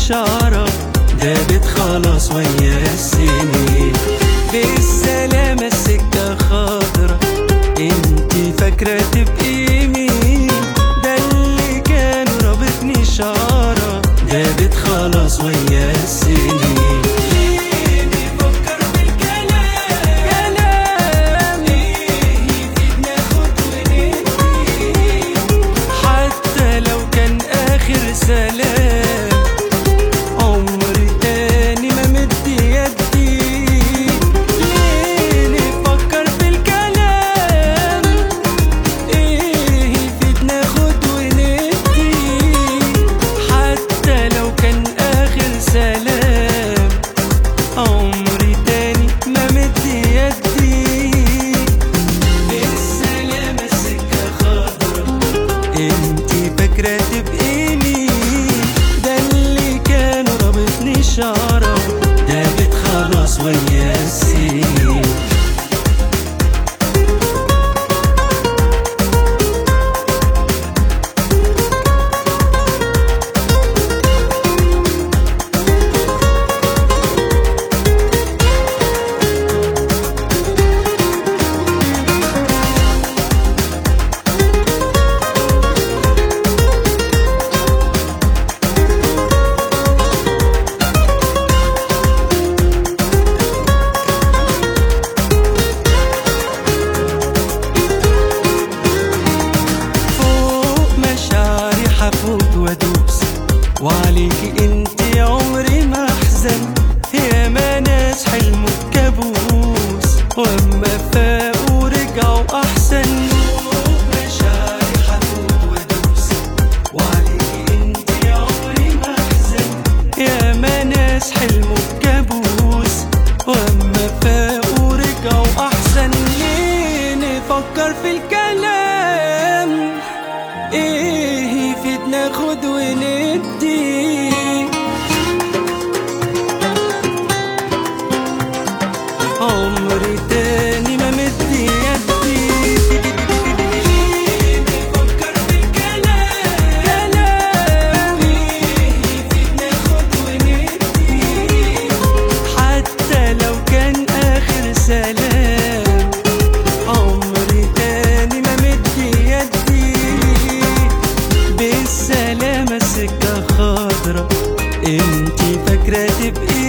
إشارة دابت خلاص ويا السنين بالسلامة السكة خضرا انتي فاكرة تبقي مين ده اللي كان رابطني إشارة دابت خلاص ويا السنين ليه بيفكر بالكلام كلام ليه يفيد ناخد وندي حتى لو كان آخر سلام عمري تاني ما مد يدي ليه نفكر بالكلام ايه يفيد ناخد وندي حتى لو كان آخر سلام عمري تاني ما مد يدي بالسلامة السكة خضرا انتي فاكرة تبقي مين ده اللي كان رابطني شعرة دابت خلاص ويا السنين فوق مشاعري حفوت وادوس وعليكي انتي عمري ما احزن يا ما ناس حلموا بكابوس واما فاقوا رجعوا احسن فوق مشاعري حفوت وادوس وعليكي انتي عمري ما احزن يا ما ناس حلموا بكابوس واما فاقوا رجعوا احسن ليه نفكر في الكلام ايه يفيد ناخد وندي عمري تاني ما مد يدي ليه نفكر في الكلام كلام ايه يفيد ناخد وندي حتى لو كان آخر سلام عمري تاني ما مد يدي بالسلامة السكة خضرا انتي فاكرة تبقي